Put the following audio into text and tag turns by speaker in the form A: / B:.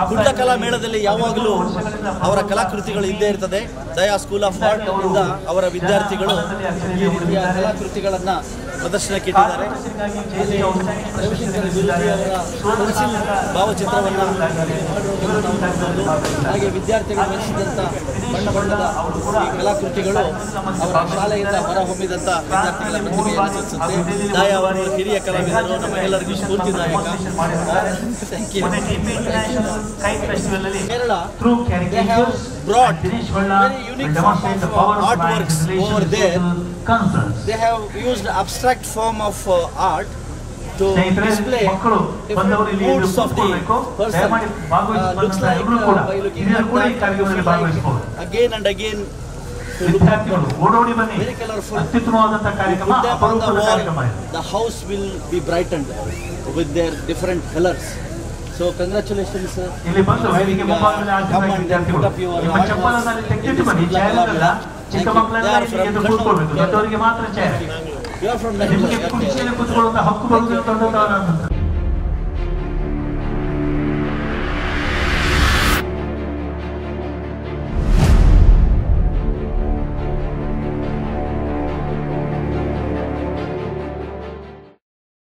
A: ಕುಡ್ಲ ಕಲಾ ಮೇಳದಲ್ಲಿ ಯಾವಾಗಲೂ ಅವರ ಕಲಾಕೃತಿಗಳು ಇದ್ದೇ ಇರ್ತದೆ ದಯಾ ಸ್ಕೂಲ್ ಆಫ್ ಆರ್ಟ್ ಇಂದ ಅವರ ವಿದ್ಯಾರ್ಥಿಗಳು ಈ ರೀತಿಯ ಕಲಾಕೃತಿಗಳನ್ನು ಪ್ರದರ್ಶನಕ್ಕೆ ಇಟ್ಟಿದ್ದಾರೆ ಇಲ್ಲಿ ರವಿಶಂಕರ್ ಗುರೂಜಿ ಅವರ ಪೆನ್ಸಿಲ್ ಭಾವಚಿತ್ರವನ್ನು ಮಾಡಿರುವುದನ್ನು ನಾವು ನೋಡ್ಬೋದು. ಹಾಗೆ ವಿದ್ಯಾರ್ಥಿಗಳು ರಚಿಸಿದಂಥ ಬಣ್ಣ ಬಣ್ಣದ ಈ ಕಲಾಕೃತಿಗಳು ಅವರ ಶಾಲೆಯಿಂದ ಹೊರಹೊಮ್ಮಿದಂಥ ವಿದ್ಯಾರ್ಥಿಗಳ ಪ್ರತಿಭೆಯನ್ನು ಸೂಚಿಸುತ್ತೆ ದಾಯ ಅವರು ಹಿರಿಯ ಕಲಾವಿದರು ನಮ್ಮ ಎಲ್ಲರಿಗೂ ಸ್ಫೂರ್ತಿದಾಯಕ ಥ್ಯಾಂಕ್ ಯು
B: ಕೈಟ್ ಫೆಸ್ಟಿವಲ್ ಅಲ್ಲಿ
A: Kerala
B: through
A: they have
B: caricatures
A: brought
B: Dinesh Valla
A: very
B: will
A: unique form
B: demonstrate
A: of
B: the power
A: uh,
B: of mind
A: artworks
B: in relation
A: over
B: to
A: there.
B: social concerns.
A: They have used abstract form of uh, art to
B: ಸ್ನೇಹಿತರೆ,
A: display
B: ಮಕ್ಕಳು ಬಂದವರು
A: different
B: ಇಲ್ಲಿ
A: moods of the
B: ಕೂತ್ಕೊಳ್ಬೇಕು.
A: person.
B: ದಯಮಾಡಿ ಭಾಗವಹಿಸಿ
A: Uh, looks
B: ಬಂದಂತ
A: like
B: ಎಲ್ಲರೂ
A: uh,
B: ಕೂಡ
A: by looking
B: ಹಿರಿಯರು
A: at
B: ಕೂಡ ಈ
A: that,
B: ಕಾರ್ಯಕ್ರಮದಲ್ಲಿ
A: you feel
B: ಭಾಗವಹಿಸಬಹುದು
A: like again and again to look at
B: ವಿದ್ಯಾರ್ಥಿಗಳು ಓಡೋಡಿ ಬನ್ನಿ
A: very colorful.
B: ಅತ್ಯುತ್ತಮವಾದಂತಹ ಕಾರ್ಯಕ್ರಮ
A: Put them on the
B: ಅಪರೂಪದ
A: wall,
B: ಕಾರ್ಯಕ್ರಮ ಇದು
A: the house will be brightened with their different colors. So congratulations. sir.
B: ಇಲ್ಲಿ ಬಂದು ವೇದಿಕೆ ಮುಂಭಾಗದಲ್ಲಿ
A: Come
B: ಆಸೀನರಾಗಿ
A: and
B: ವಿದ್ಯಾರ್ಥಿಗಳು
A: put up your
B: ನಿಮ್ಮ
A: artwork
B: ಚಪ್ಪಲನ್ನ ಅಲ್ಲಿ
A: in
B: ತೆಗೆದಿಟ್ಟು
A: this
B: ಬನ್ನಿ
A: Kudla
B: ಚೇರ್
A: Kala
B: ಇಲ್ಲ
A: Mela.
B: ಚಿಕ್ಕ
A: Thank you.
B: ಮಕ್ಕಳೆಲ್ಲ
A: They are
B: ಇಲ್ಲಿ ಎದ್ದು
A: from
B: ಕೂತ್ಕೊಳ್ಬೇಕು
A: Kannur.
B: ದೊಡ್ಡವರಿಗೆ ಮಾತ್ರ ಚೇರ್
A: You are from
B: ನಿಮಗೆ
A: Bangalore.
B: ಕುರ್ಚಿಯಲ್ಲಿ ಕೂತ್ಕೊಳ್ಳುವಂತ ಹಕ್ಕು ಬರುವುದು ದೊಡ್ಡದವರ